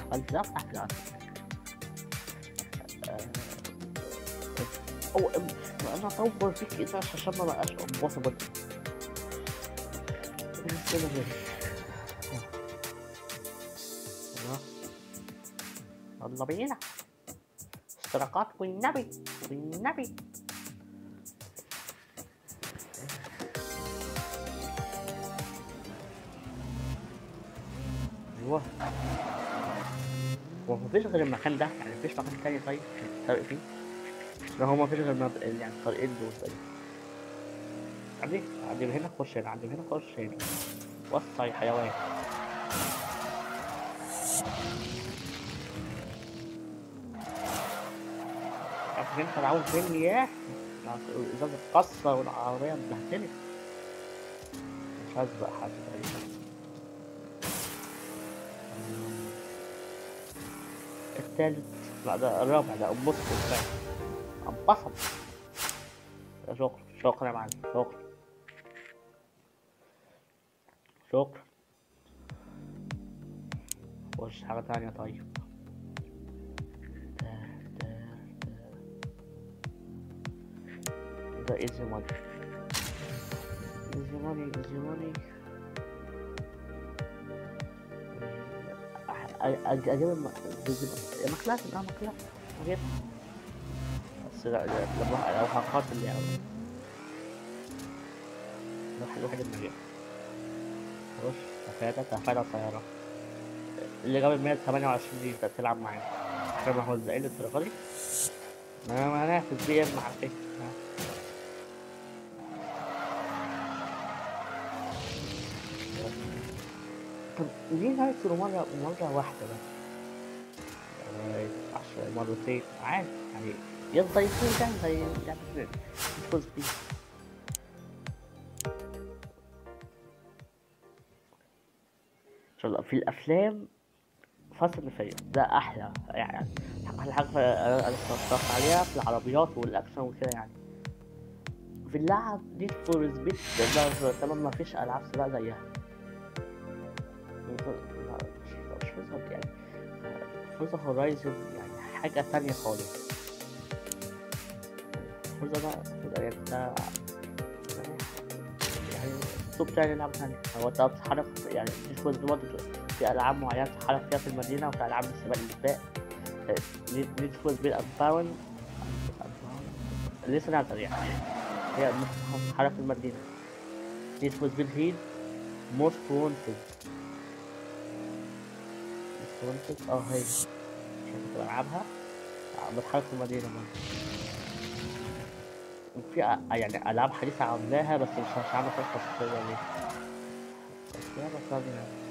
قلت لا افتح كلاس او انا اطور فيك اذا عشان ما بقاش امبوسيبل يلا بينا اشتراكات والنبي والنبي ايوه هو مفيش غير المكان ده يعني مفيش مكان تاني طيب تسرق فيه لا هو مفيش غير مب... يعني الطريقين دول طيب عدي عدي من هنا خش هنا عدي من هنا خش هنا وسع يا حيوان عارف انت العون فين يا الازازة اتكسر والعربية اتبهدلت مش هسبق حد تقريبا التالت لا ده الرابع ده انبسط بالفعل انبسط شكرا شكرا يا معلم شكرا شكرا خش حاجة تانية طيب ده ده ده ده ايزي ماني ايزي ماني ايزي ماني اجيب الم... مكلاس اه مكلاس اجيب بس لا لا لما لو هقاتل يعني الواحد الواحد المجال خش تفادى تفادى الطيارة اللي جاب المية تمانية وعشرين دي انت تلعب معانا احنا موزعين الدرجة دي ما ما نافذ بي ام على فكرة طب ليه نايترو مرة مرة واحدة بس؟ يعني عشر مرتين عادي يعني يفضل يكون كان زي يعني يفوز بيه شاء الله في الافلام فاست اند فيريوس ده احلى يعني احلى حاجه انا اتفرجت عليها في العربيات والاكشن وكده يعني في اللعب نيد فور سبيد ده طبعا ما فيش العاب سباق زيها مش بالظبط يعني فورزا هورايزن يعني حاجة تانية خالص فورزا ده فورزا يعني ده يعني اسلوب تاني لعبة تانية هو انت بتتحرك يعني مش فورزا برضه في ألعاب معينة بتتحرك فيها في المدينة وفي ألعاب السباق السباق نيد فور سبيد أنباون لسه نازل يعني هي بتتحرك في المدينة نيد فور سبيد هيد موست وونتد وانتج اه هي عشان كنت بلعبها بتحرك في المدينة برضه في أ- يعني ألعاب حديثة عاملاها بس مش مش عاملة فيها خاصية ليه بس هي بس يعني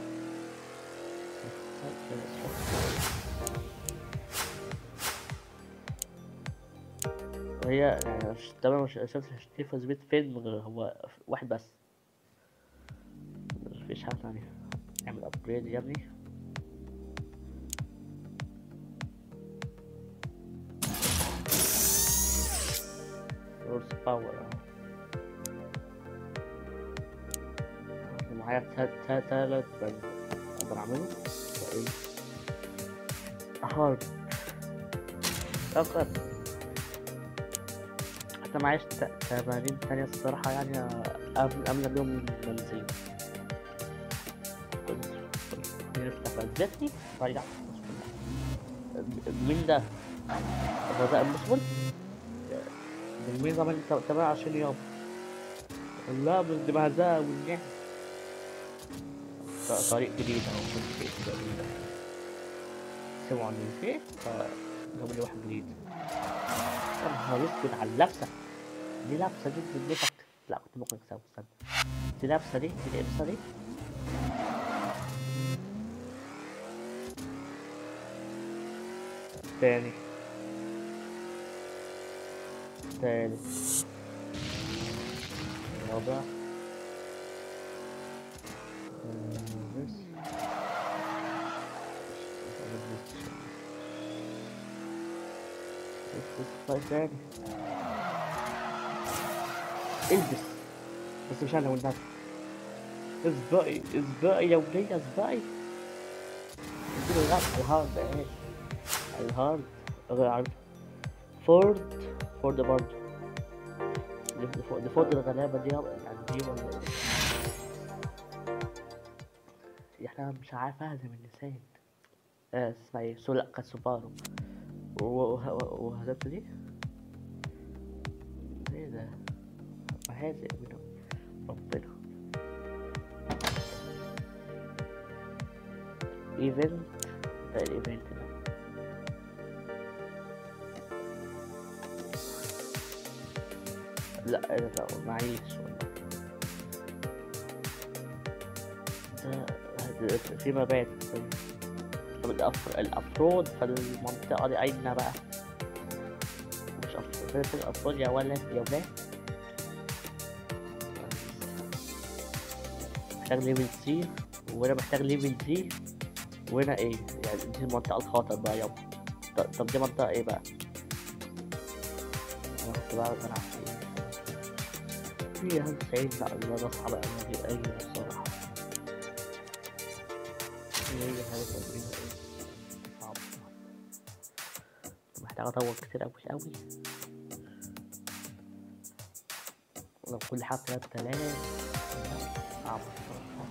وهي يعني مش تمام مش شفت شفت بيت فين غير هو واحد بس مفيش حاجة تانية نعمل ابجريد يا ابني سورس باور معايا تا- تا- تلات بند اقدر اعمله ده ايه هارد فقط حتى معيش ت- تمارين تانية الصراحة يعني قبل قبل اليوم بنزين كنت كنت نفتح فلزتني رجع مين ده؟ هو ده المسؤول؟ بالمين زمان تبع عشان يوم لا بس دي مهزاة والنعم ط- طريق جديد اهو كنت في طريق جديد سمعوا عن الفيس فجابوا لي واحد جديد يا نهار اسود على اللبسة دي لابسة دي بتلبسك لا كنت ممكن اكسبها استنى دي لابسة دي دي لابسة دي تاني تالت رابع خامس طيب تاني البس بس مش انا والنبي اسبقي اسبقي يا ولية اسبقي اديله لا الهارد ايه الهارد غير عارف فورد فورد برضه دي دي فورد دي فورد الغلابة دي يعني دي ولا احنا مش عارف اهزم اللسان آه اسمها ايه سو لا كانت سوبارو و- وه- وه- وهزمت دي ايه ده مهازئ من ربنا ايفنت ده الايفنت ده لا لا لا معيش والله ده هد- في مبات طب الأفر... الأفراد في المنطقة دي أين بقى؟ مش أفراد في الأفراد يا ولد يا ولاد محتاج ليفل سي وأنا محتاج ليفل دي وهنا ايه؟ يعني دي المنطقة الخطر بقى يابا ط- طب دي منطقة ايه بقى؟ أنا كنت بعرف ألعب فين فيها تسعين لا الموضوع صعب أوي أجيب أي الصراحة هي حاجة تمرين ايه؟ صعب محتاج أطور كتير أوي أوي لو كل حاجة تلات تلاف صعب الصراحة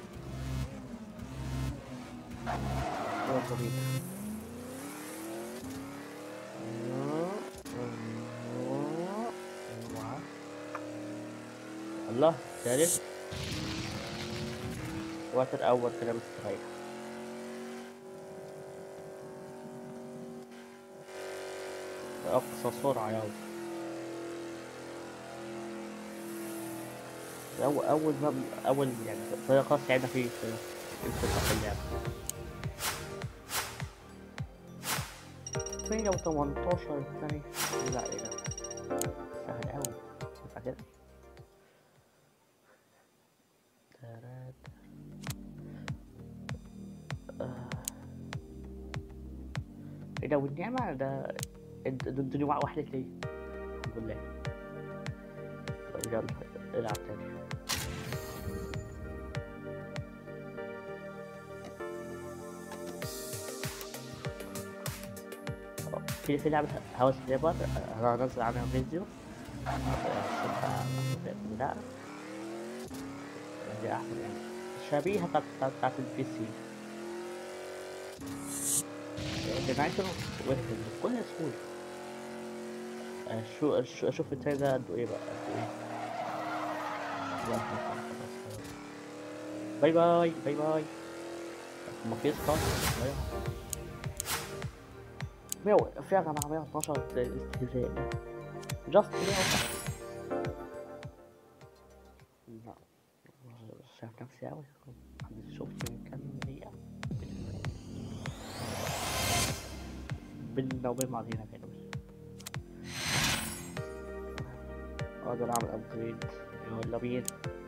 يلا بينا الله ثالث وتر أول كده مستريح أقصى سرعة يلا أول أول ما أول يعني طريقة لعبنا فيه في في اللعبة مية وتمنتاشر الثاني لا ايه ده سهل اوي ينفع كده ترات آه. ايه ده والنعمة ده اد- ادوني وع- واحدة ليه الحمد لله طب يلا العب تاني في في لعبة هاوس ليبر هنزل عنها فيديو لا دي أحسن يعني شبيهة بتاعت بتاعت بتاعت البي سي جنايتر بكل سهولة آه، شو شو اشوف التاني ده قد ايه بقى قد ايه لا، خلاص، خلاص، خلاص. باي باي باي باي ما فيش خالص مية و- في يا جماعة 112 استهزاء جاست 112 لا شايف نفسي أوي محدش شفت من كام دقيقة بيننا وبين بعضينا كده بس أقدر أعمل أبجريد يلا بينا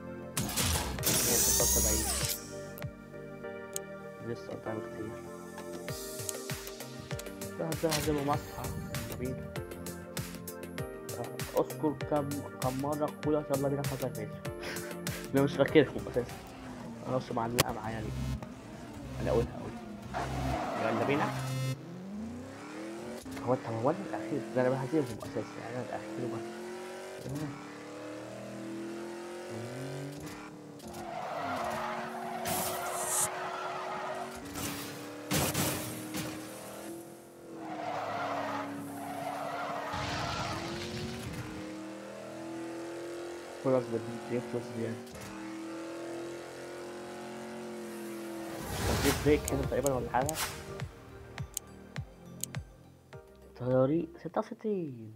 176 لسه قدامي كتير ده ده هجيبه مصحى يلا بينا آه، اذكر كم كم مرة قولت يلا بينا في هذا الفيديو انا مش فاكرهم اساسا انا بس معلقة معايا ليه انا اقولها اقولها يلا بينا هو انت هو انا الاخير ده انا بهزمهم اساسا يعني انا الاخير بس خلاص بدي فلوس زيادة بدي بريك هنا تقريبا ولا حاجة طريق ستة وستين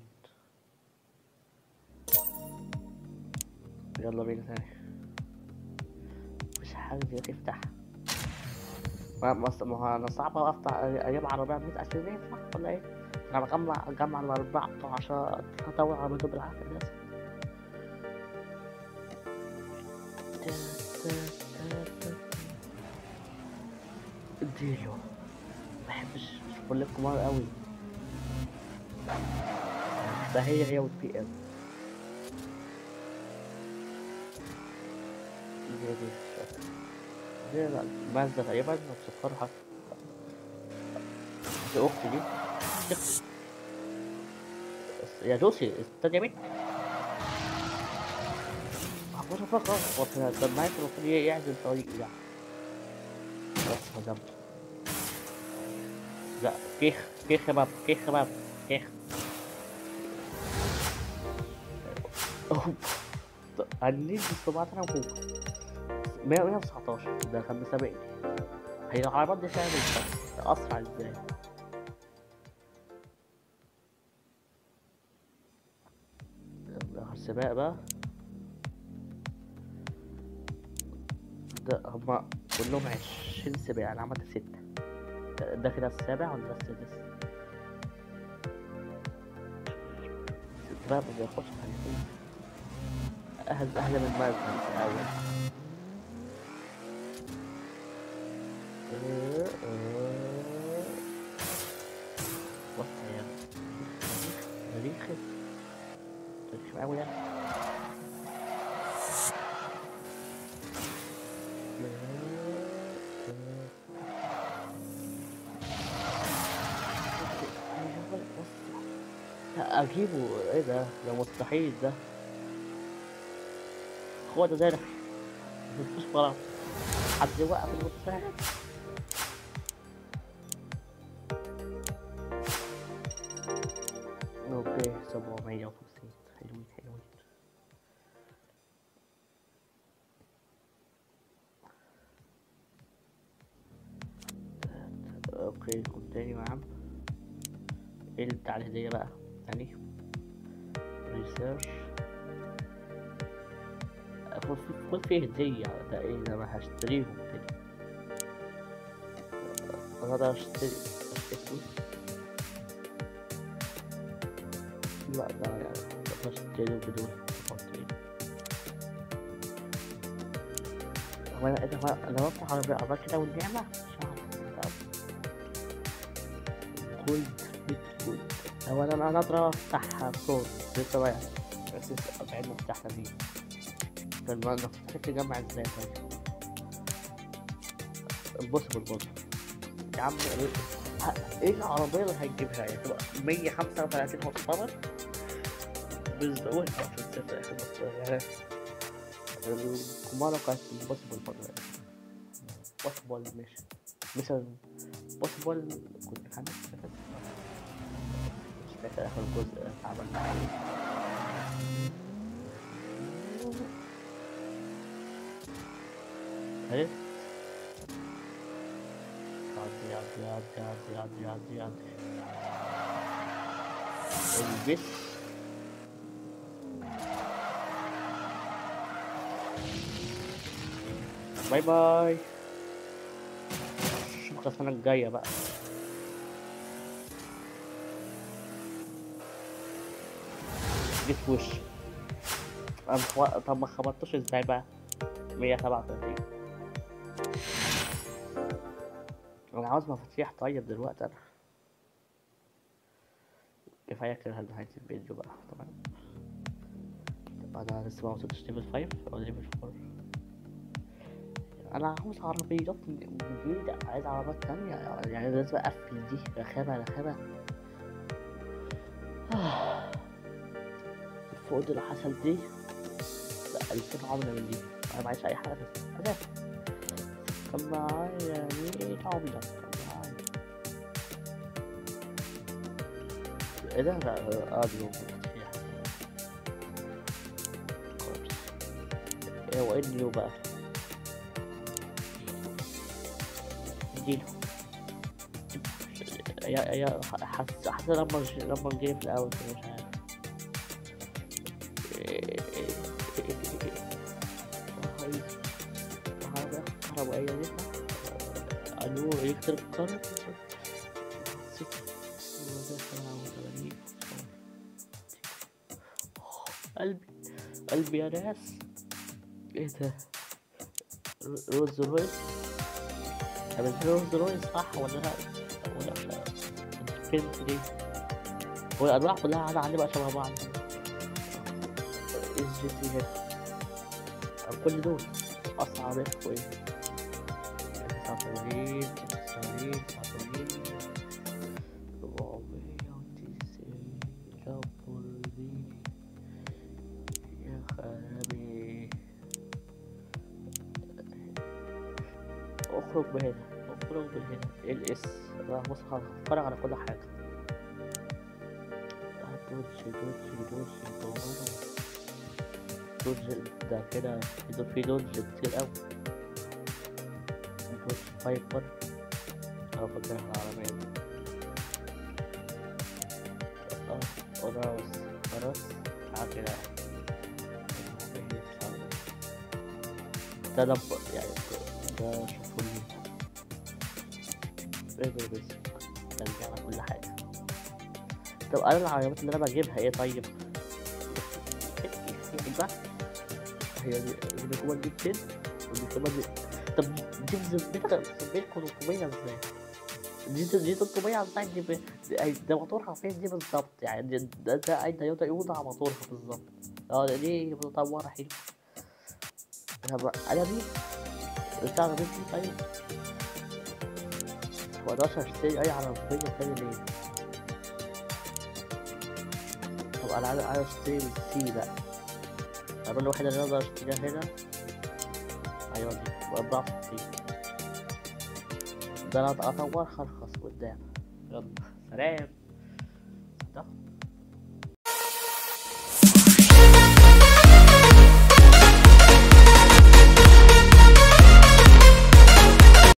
يلا بينا تاني مش حاجة دي تفتح ما ما ما هو انا صعب افتح اجيب عربية بمية ألف جنيه صح ولا ايه؟ انا بجمع اجمع الأربعة عشان هطور عربيته بالعافية لازم اديله محبش شغل الكبار قوي ده هي هي والبي ام دي دي دي لا مازدا تقريبا وبسكرها دي اختي دي شخص. يا جوسي استنى يا بنت بص فقط بص كان معاك المفروض يعزل طريقي يعني بس هزمت لا كيخ كيخ شباب كيخ شباب كيخ أوه. النيل بالسبعة أنا وهو مية ومية وتسعتاشر ده كان مسابقني هي العربيات دي فيها بالظبط أسرع ازاي السباق بقى ده هما كلهم عشرين سباق أنا عملت ستة ده- ده كده السابع ولا ده السادس؟ السباق ما بياخدش خمسين أهل أهل من المركز الأول وسط يا تاريخ تاريخ أوي يعني لا اجيبه ايه ده ده مستحيل ده هو ده زي مفيش فرع حد يوقف المتساهل اوكي سبعمية وخمسين حلوين حلوين اوكي كنت تاني يا عم ايه اللي بتاع الهدية بقى تاني ريسيرش المفروض المفروض فيه هدية ده ايه ده ما هشتريهم كده انا ده اشتري اشتري لا ده يعني ده اشتري بدون تفاصيل هو انا اذا ما انا بفتح عربية عربية كده والنعمة مش عارف كل بيت كل هو انا انا اضرب افتح صوت لسه واقع بس لسه بعدنا فتحنا فيه طب ما فتحت تجمع ازاي طيب بص بالبص يا عم إيه- ه- ايه العربية اللي هتجيبها يعني تبقى 135 هورس بالزول عشان تسافر اخر مصر يعني الكمارة بتاعت البوسبل برضه بوسبل مش مثلا بوسبل كنت خمس مش فاكر اخر جزء عملنا عليه عرفت عدي عدي عدي عدي عدي عدي عدي البس باي باي اشوفك السنة الجاية بقى جيت في وشي أنا خو... طب ما خبطتوش ازاي بقى مية سبعة وتلاتين أنا عاوز مفاتيح طيب دلوقتي أنا كفاية كده لنهاية الفيديو بقى طبعا طب أنا لسه ما وصلتش ليفل فايف أو ليفل فور أنا عاوز عربيات جديدة عايز عربيات تانية يعني لازم أقفل دي رخامة رخامة الفوق اللي حصل دي لا ألفين عملة من دي أنا معيش أي حاجة بس أنا كان معايا مية عملة كان معايا إيه ده؟ لا آه دي موجودة فيها كويس إيه وإيه النيو بقى؟ اديله يا يا حس حس لما لما نجي في الأول كده مش عارف كهربائية دي ألو إلكتريك كار قلبي قلبي يا ناس ايه ده روز رويس طب روز رويس صح ولا لا ولا لا فين دي هو الأنواع كلها أنا عندي بقى شبه بعض ايه الجي هنا طب كل دول أصعب عربية كويس تسعة وثمانين تسعة وثمانين تسعة وثمانين من هنا واخرج من هنا ال اس انا بص هتفرج على كل حاجة دوج دوج دوج دوج دوج ده كده في في دوج كتير أوي دوج فايبر أنا فاكرها العربية دي اه خلاص خلاص تعال كده ده ده يعني ده شوفوا لي ايه بس ترجع على كل حاجة طب انا العربيات اللي انا بجيبها ايه طيب بقى هي دي اللي هو دي كتير ودي كمان دي طب دي بذمتك بذمتكم 300 ازاي؟ دي دي 300 ازاي دي ب... دي- ده موتورها فين دي بالظبط يعني دي- ده ده اين يوضع يوضع موتورها بالظبط اه ده دي متطورة حلو طب انا دي بتاع دي طيب مقدرش اشتري اي عربية تاني ليه طب انا عايز عايز اشتري من سي بقى العربية الوحيدة اللي اقدر اشتريها هنا ايوه دي بأربعة وستين ده انا اطورها ارخص قدام يلا سلام ده